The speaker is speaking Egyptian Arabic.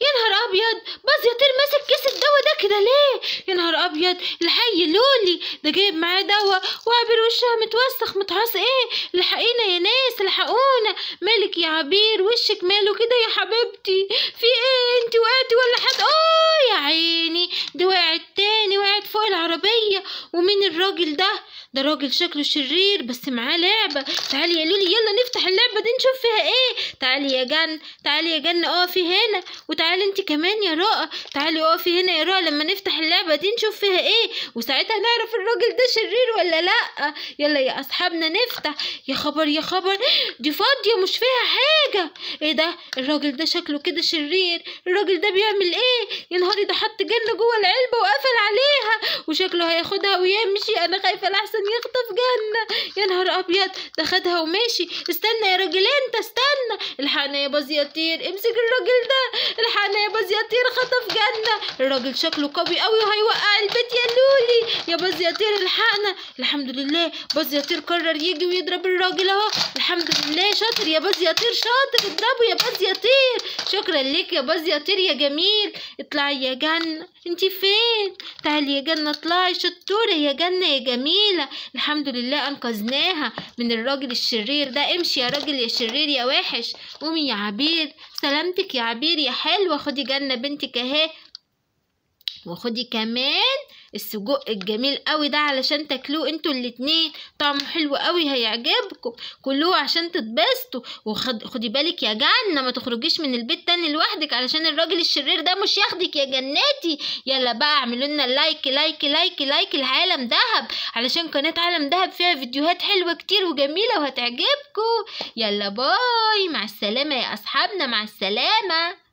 يا نهار ابيض باز يا طير ماسك كيس الدواء ده كده ليه يا نهار ابيض الحي لولي ده جايب معاه دواء وعبير وشها متوسخ متعص ايه الحقينا يا ناس الحقونا مالك يا عبير وشك ماله كده يا حبيبتي في ايه انت وقعتي ولا حد اه يا عيني دي وقعت تاني وقعت فوق العربية ومين الراجل ده ده راجل شكله شرير بس معاه لعبة تعالي يا لولي يلا نفتح اللعبة دي نشوف فيها ايه تعالي يا جن تعالي يا جن اقفي هنا وتعالي انت كمان يا رؤى تعالي اقفي هنا يا رؤى لما نفتح اللعبة دي نشوف فيها ايه وساعتها نعرف الراجل ده شرير ولا لا يلا يا اصحابنا نفتح يا خبر يا خبر دي فاضية مش فيها حاجة ايه ده الراجل ده شكله كده شرير الراجل ده بيعمل ايه يا نهاري ده حط جنة جوه العلبة وقفل عليها وشكله هياخدها ويمشي انا خايفة لحسن يخطف جنة يا نهار ابيض ده خدها وماشي استنى يا راجل انت استنى الحقنا يا باز يطير امسك الراجل ده الحقنا يا باز يطير خطف جنة الراجل شكله قوي قوي وهيوقع البيت يا لولي يا باز يطير الحقنا الحمد لله باز يطير قرر يجي ويضرب الراجل اهو الحمد لله شاطر يا باز يطير شاطر اضربه يا باز يطير شكرا ليك يا باز يطير يا جميل اطلعي يا جنة انتي فين تعالي يا جنة اطلعي شطورة يا جنة يا جميلة الحمد لله انقذناها من الراجل الشرير ده امشي يا راجل يا شرير يا وحش قومي يا عبير سلامتك يا عبير يا حلوة خدي جنة بنتك اهي وخدي كمان السجق الجميل قوي ده علشان تاكلوه انتوا الاتنين طعمه حلو قوي هيعجبكم كلوه عشان تتبسطوا وخدي بالك يا جنة ما تخرجيش من البيت تاني لوحدك علشان الراجل الشرير ده مش ياخدك يا جناتي يلا بقى اعملوا لنا لايك لايك لايك لايك لعالم دهب علشان قناة عالم دهب فيها فيديوهات حلوة كتير وجميلة وهتعجبكم يلا باي مع السلامة يا اصحابنا مع السلامة